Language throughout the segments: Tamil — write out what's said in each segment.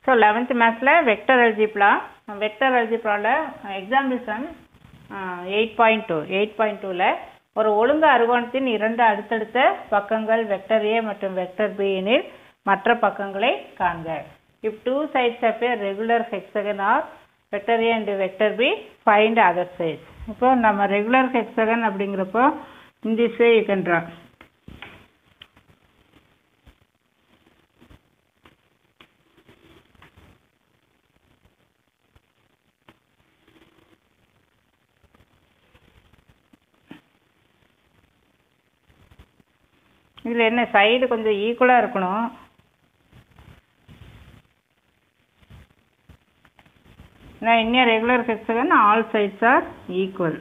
ஸோ லெவன்த் மேத்ஸில் வெக்டர் அல்ஜிப்ரா வெக்டர் அல்ஜிப்ராவில் example sum eight point two eight point டூவில் ஒரு ஒழுங்கு அறுகோணத்தின் இரண்டு அடுத்தடுத்த பக்கங்கள் வெக்டர் ஏ மற்றும் வெக்டர் பி எனில் மற்ற பக்கங்களை காண்க if two sides of a regular hexagon are vector A and vector B find other sides இப்போ நம்ம ரெகுலர் ஹெக்ஸகன் அப்படிங்கிறப்போ in this way you can draw இதில் என்ன சைடு கொஞ்சம் ஈக்குவலாக இருக்கணும் நான் இன்னும் regular hexagon all sides are equal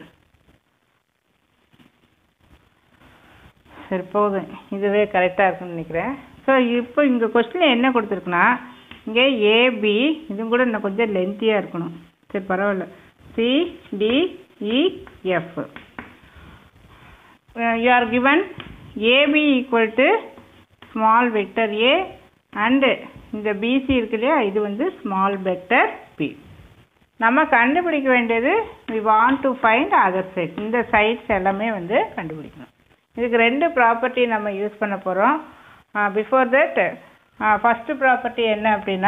சரி போதும் இதுவே கரெக்டாக இருக்குன்னு நினைக்கிறேன் ஸோ இப்போ இங்கே கொஸ்டினில் என்ன கொடுத்துருக்குன்னா இங்கே ஏபி இதுவும் கூட இன்னும் கொஞ்சம் லென்த்தியாக இருக்கணும் சரி பரவாயில்ல C D E F you are given AB equal to small vector A and இந்த பிசி இருக்கு இல்லையா இது வந்து ஸ்மால் வெக்டர் பி நம்ம கண்டுபிடிக்க வேண்டியது we want to find other side இந்த சைட்ஸ் எல்லாமே வந்து கண்டுபிடிக்கணும் இதுக்கு ரெண்டு ப்ராப்பர்ட்டி நம்ம யூஸ் பண்ண போகிறோம் பிஃபோர் தட் ஃபஸ்ட்டு ப்ராப்பர்ட்டி என்ன அப்படின்னா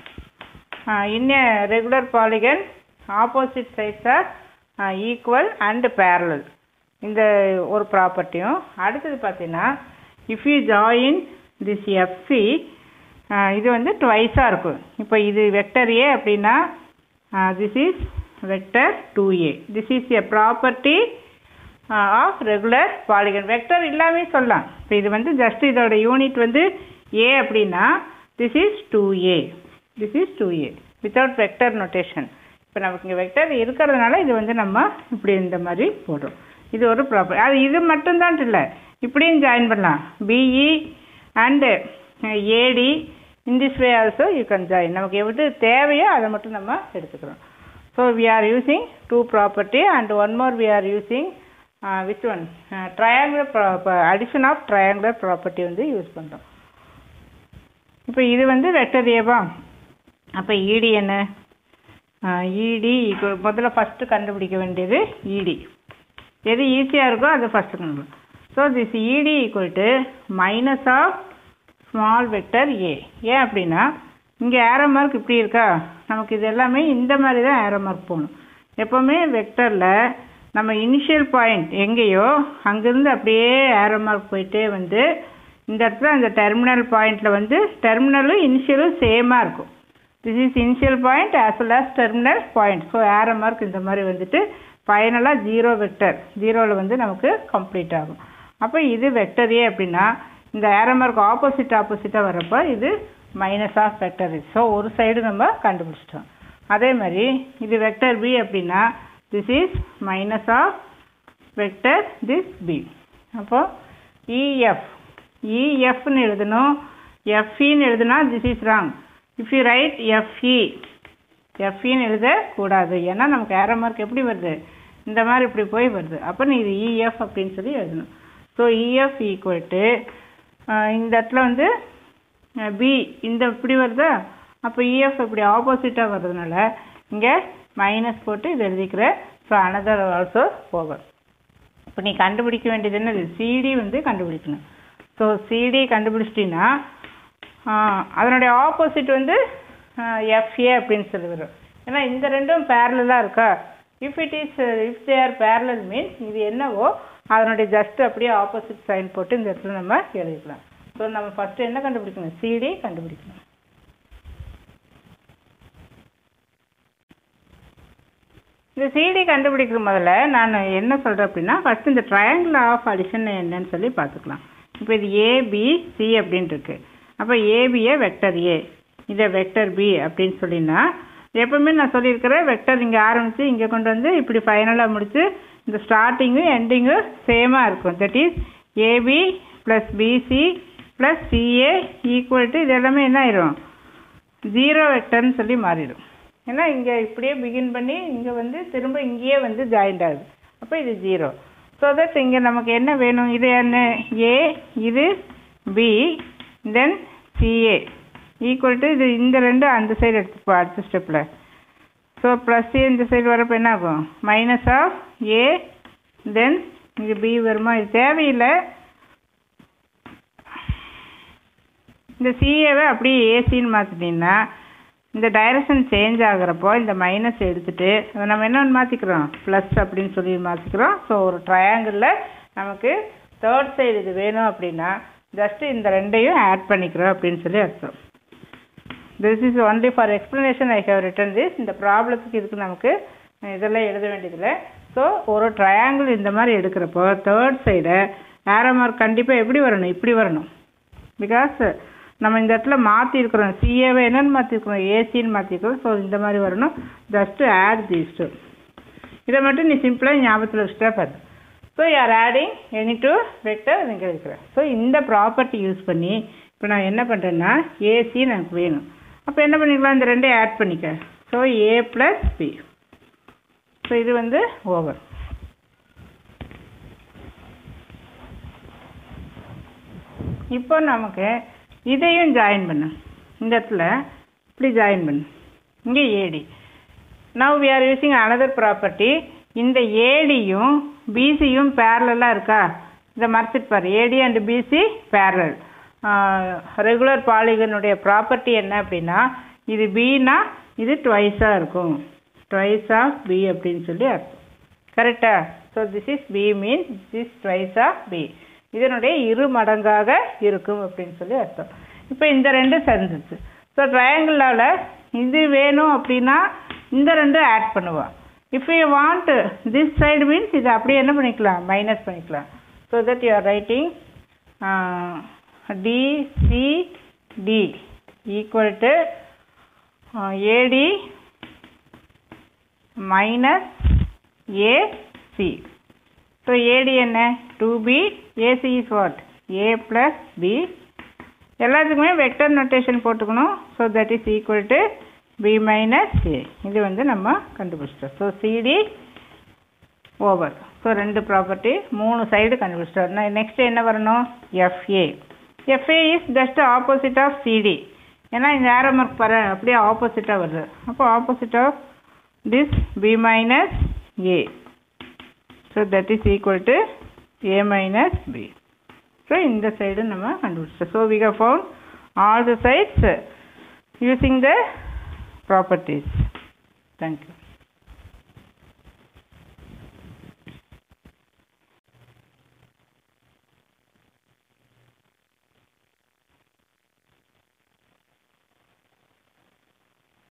இன்னும் regular polygon opposite sides are equal and parallel இந்த ஒரு ப்ராப்பர்ட்டியும் அடுத்தது பார்த்தீங்கன்னா if you join this FC இது வந்து ட்வைஸாக இருக்கும் இப்போ இது வெக்டர் ஏ அப்படின்னா this is vector two A this is a property of regular polygon vector இல்லாமே சொல்லலாம் இப்போ இது வந்து ஜஸ்ட் இதோட யூனிட் வந்து ஏ அப்படின்னா this is two A this is two A without vector notation இப்போ நமக்கு இங்கே வெக்டர் இருக்கிறதுனால இது வந்து நம்ம இப்படி இந்த மாதிரி போடுறோம் இது ஒரு ப்ராப்பர் அது இது மட்டும்தான் இல்லை இப்படியும் ஜாயின் பண்ணலாம் BE and AD in this way also you can join நமக்கு எவ்வளோ தேவையோ அதை மட்டும் நம்ம எடுத்துக்கிறோம் so we are using two property and one more we are using which one triangular addition of triangular property வந்து யூஸ் பண்ணுறோம் இப்போ இது வந்து வெக்டர் ஏவா அப்போ இடி என்ன இடி முதல்ல ஃபஸ்ட்டு கண்டுபிடிக்க வேண்டியது இடி எது ஈஸியாக இருக்கோ அது ஃபஸ்ட்டு கண்டுபிடிக்கும் so this ED equal to minus of small vector A ஏன் அப்படின்னா இங்கே ஏரோ மார்க் இப்படி இருக்கா நமக்கு இது எல்லாமே இந்த மாதிரி தான் ஏரோ மார்க் போகணும் எப்போவுமே வெக்டரில் நம்ம இனிஷியல் பாயிண்ட் எங்கேயோ அங்கேருந்து அப்படியே ஏரோ மார்க் போயிட்டே வந்து இந்த இடத்துல அந்த டெர்மினல் பாயிண்டில் வந்து டெர்மினலும் இனிஷியலும் சேமாக இருக்கும் this is initial point as well as terminal point so arrow mark இந்த மாதிரி வந்துட்டு ஃபைனலாக ஜீரோ வெக்டர் ஜீரோவில் வந்து நமக்கு கம்ப்ளீட் ஆகும் அப்போ இது வெக்டர் ஏ அப்படின்னா இந்த ஏரோ மார்க் ஆப்போசிட் ஆப்போசிட்டாக வரப்போ இது மைனஸ் ஆஃப் வெக்டர் ஸோ ஒரு சைடு நம்ம கண்டுபிடிச்சிட்டோம் அதே மாதிரி இது வெக்டர் பி அப்படின்னா this is minus of vector this B அப்போ இஎஃப் இஎஃப்னு எழுதணும் எஃப்இன்னு எழுதுனா this is wrong if you write FE எஃப்இன்னு எழுதக்கூடாது ஏன்னா நமக்கு ஏரோ மார்க் எப்படி வருது இந்த மாதிரி இப்படி போய் வருது அப்போ நீ இது இஎஃப் அப்படின்னு சொல்லி எழுதணும் ஸோ இஎஃப் ஈக்குவல் டு இந்த இடத்துல வந்து பி இந்த இப்படி வருதா அப்போ இஎஃப் இப்படி ஆப்போசிட்டாக வர்றதுனால இங்கே மைனஸ் போட்டு இது எழுதிக்கிற ஸோ அனதர் ஆல்சோ போகும் இப்போ நீ கண்டுபிடிக்க வேண்டியது என்னது சிடி வந்து கண்டுபிடிக்கணும் ஸோ சிடி கண்டுபிடிச்சிட்டின்னா அதனுடைய ஆப்போசிட் வந்து எஃப்ஏ அப்படின்னு சொல்லி வரும் ஏன்னா இந்த ரெண்டும் பேரலாக இருக்கா if it is if they are parallel means இது என்னவோ அதனுடைய ஜஸ்ட் அப்படியே ஆப்போசிட் சைன் போட்டு இந்த இடத்துல நம்ம எழுதிக்கலாம் ஸோ நம்ம ஃபஸ்ட்டு என்ன கண்டுபிடிக்கணும் சிடி கண்டுபிடிக்கணும் இந்த சிடி கண்டுபிடிக்கிற முதல்ல நான் என்ன சொல்கிறேன் அப்படின்னா ஃபஸ்ட்டு இந்த ட்ரையாங்கிள் ஆஃப் அடிஷன் என்னன்னு சொல்லி பார்த்துக்கலாம் இப்போ இது ஏபிசி அப்படின்ட்டு இருக்கு அப்போ ஏபியை வெக்டர் ஏ இதை வெக்டர் பி அப்படின்னு சொல்லினா எப்பவுமே நான் சொல்லியிருக்கிறேன் வெக்டர் இங்கே ஆரம்பித்து இங்கே கொண்டு வந்து இப்படி ஃபைனலாக முடித்து இந்த ஸ்டார்டிங்கும் எண்டிங்கும் சேமாக இருக்கும் that is AB plus BC plus CA equal to இது எல்லாமே என்ன ஆயிரும் ஜீரோ வெக்டர்னு சொல்லி மாறிடும் ஏன்னா இங்கே இப்படியே பிகின் பண்ணி இங்கே வந்து திரும்ப இங்கேயே வந்து ஜாயிண்ட் ஆகுது அப்போ இது ஜீரோ ஸோ தட் இங்கே நமக்கு என்ன வேணும் இது என்ன ஏ இது B then CA equal to இது இந்த ரெண்டு அந்த சைடு எடுத்துப்போ அடுத்த ஸ்டெப்பில் ஸோ ப்ளஸ் ஏ இந்த சைடு வரப்போ என்ன ஆகும் மைனஸ் ஆஃப் ஏ தென் இங்கே பி வருமா இது தேவையில்லை இந்த சிஏவை அப்படியே ஏசின்னு மாற்றிட்டீங்கன்னா இந்த டைரக்ஷன் சேஞ்ச் ஆகுறப்போ இந்த மைனஸ் எடுத்துட்டு அதை நம்ம என்னன்னு மாற்றிக்கிறோம் ப்ளஸ் அப்படின்னு சொல்லி மாற்றிக்கிறோம் ஸோ ஒரு ட்ரையாங்கிளில் நமக்கு தேர்ட் சைடு இது வேணும் அப்படின்னா ஜஸ்ட்டு இந்த ரெண்டையும் ஆட் பண்ணிக்கிறோம் அப்படின்னு சொல்லி அர்த்தம் this is only for explanation I have written this இந்த ப்ராப்ளத்துக்கு இதுக்கு நமக்கு இதெல்லாம் எழுத வேண்டியதில்லை ஸோ ஒரு ட்ரையாங்கிள் இந்த மாதிரி எடுக்கிறப்போ தேர்ட் சைடை ஆரோ மார்க் கண்டிப்பாக எப்படி வரணும் இப்படி வரணும் பிகாஸ் நம்ம இந்த இடத்துல மாற்றிருக்கிறோம் சிஏவை என்னன்னு மாற்றிருக்கிறோம் ஏசின்னு மாற்றிருக்கிறோம் ஸோ இந்த மாதிரி வரணும் ஜஸ்ட்டு ஆட் தீஸ் டூ இதை மட்டும் நீ சிம்பிளாக ஞாபகத்தில் வச்சுட்டா பாரு ஸோ யார் ஆடிங் எனி டூ வெக்டர் இங்கே இருக்கிறேன் ஸோ இந்த ப்ராப்பர்ட்டி யூஸ் பண்ணி இப்போ நான் என்ன பண்ணுறேன்னா ஏசி எனக்கு வேணும் அப்போ என்ன பண்ணிக்கலாம் இந்த ரெண்டையும் ஆட் பண்ணிக்க so A plus B so இது வந்து ஓவர் இப்போ நமக்கு இதையும் ஜாயின் பண்ணு இந்த இடத்துல இப்படி ஜாயின் பண்ணு இங்கே AD now we are using another property இந்த ஏடியும் பிசியும் பேரலாக இருக்கா இதை மறைச்சிட்டு பாரு AD and BC parallel regular பாலிகனுடைய ப்ராப்பர்ட்டி என்ன அப்படின்னா இது பின்னா இது ட்வைஸாக இருக்கும் ட்வைஸ் ஆஃப் பி அப்படின்னு சொல்லி அர்த்தம் கரெக்டா so this is B means this is twice of B இதனுடைய இரு மடங்காக இருக்கும் அப்படின்னு சொல்லி அர்த்தம் இப்போ இந்த ரெண்டு சேர்ந்துச்சு ஸோ ட்ரையாங்கிளால் இது வேணும் அப்படின்னா இந்த ரெண்டு ஆட் பண்ணுவோம் if you want this side means இதை அப்படியே என்ன பண்ணிக்கலாம் மைனஸ் பண்ணிக்கலாம் so that you are writing DCD equal to AD minus AC so AD என்ன two B AC is what A plus B எல்லாத்துக்குமே வெக்டர் நொட்டேஷன் போட்டுக்கணும் so that is equal to B minus A இது வந்து நம்ம கண்டுபிடிச்சிட்டோம் ஸோ சிடி ஓவர் ஸோ ரெண்டு ப்ராப்பர்ட்டி மூணு சைடு கண்டுபிடிச்சிட்டோம் நெக்ஸ்ட் என்ன வரணும் FA FA is just opposite of CD ஏன்னா இந்த ஏரோ மார்க் பாரு அப்படியே ஆப்போசிட்டாக வருது அப்போ opposite of this B minus A so that is equal to A minus B so இந்த சைடு நம்ம கண்டுபிடிச்சோம் so we have found all the sides using the properties. Thank you.